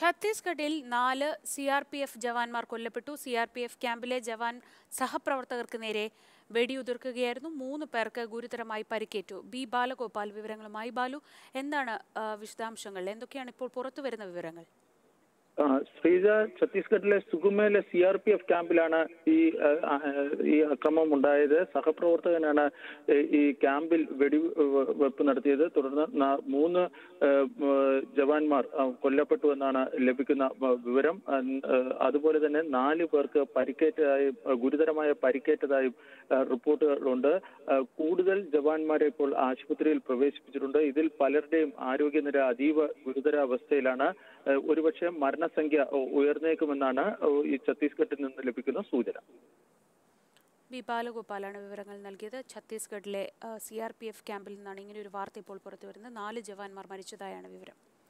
ഛത്തീസ്ഗഡിൽ നാല് C R P F ജവാന്മാർ കൊല്ലപ്പെട്ടു സി ആർ പി എഫ് ക്യാമ്പിലെ ജവാൻ സഹപ്രവർത്തകർക്ക് നേരെ വെടിയുതിർക്കുകയായിരുന്നു മൂന്ന് പേർക്ക് ഗുരുതരമായി പരിക്കേറ്റു ബി ബാലഗോപാൽ വിവരങ്ങളുമായി ബാലു എന്താണ് ആ, വിശദാംശങ്ങൾ എന്തൊക്കെയാണ് ഇപ്പോൾ പുറത്തുവരുന്ന വിവരങ്ങൾ ആ, ശ്രീജ ഛത്തീസ്ഗഡിലെ സുഗുമയിലെ സി ആർ പി എഫ് ക്യാമ്പിലാണ് ഈ ആ, ആ, ഈ അക്രമം ഉണ്ടായത് സഹപ്രവർത്തകനാണ് ഏ, ഈ ക്യാമ്പിൽ വെടി വെ- വെപ്പ് നടത്തിയത് തുടർന്ന് ന- മൂന്ന് ഏ, മ, ജവാന്മാർ ആ, കൊല്ലപ്പെട്ടു എന്നാണ് ലഭിക്കുന്ന ആ, വിവരം ആ, ആ, അതുപോലെ തന്നെ നാല് പേർക്ക് പരിക്കേറ്റതായും ആ, ഗുരുതരമായ പരിക്കേറ്റതായും ആ, റിപ്പോർട്ടുകളുണ്ട് ആ, കൂടുതൽ ജവാന്മാരെ ഇപ്പോൾ ആശുപത്രിയിൽ പ്രവേശിപ്പിച്ചിട്ടുണ്ട് ഇതിൽ പലരുടെയും ആരോഗ്യനില അതീവ ഗുരുതരാവസ്ഥയിലാണ് ആ, ഒരുപക്ഷെ മരണസംഖ്യ ഉ- ഉയർന്നേക്കുമെന്നാണ് ആ, ഈ ഛത്തീസ്ഗഡിൽ നിന്ന് ലഭിക്കുന്ന സൂചന ബി ബാലഗോപാലാണ് വിവരങ്ങൾ നൽകിയത് ഛത്തീസ്ഗഡിലെ സി ആർ പി എഫ് ക്യാമ്പിൽ നിന്നാണ് ഇങ്ങനെ ഒരു വാർത്ത ഇപ്പോൾ പുറത്തുവരുന്നത് നാല് ജവാന്മാർ മരിച്ചതായാണ് വിവരം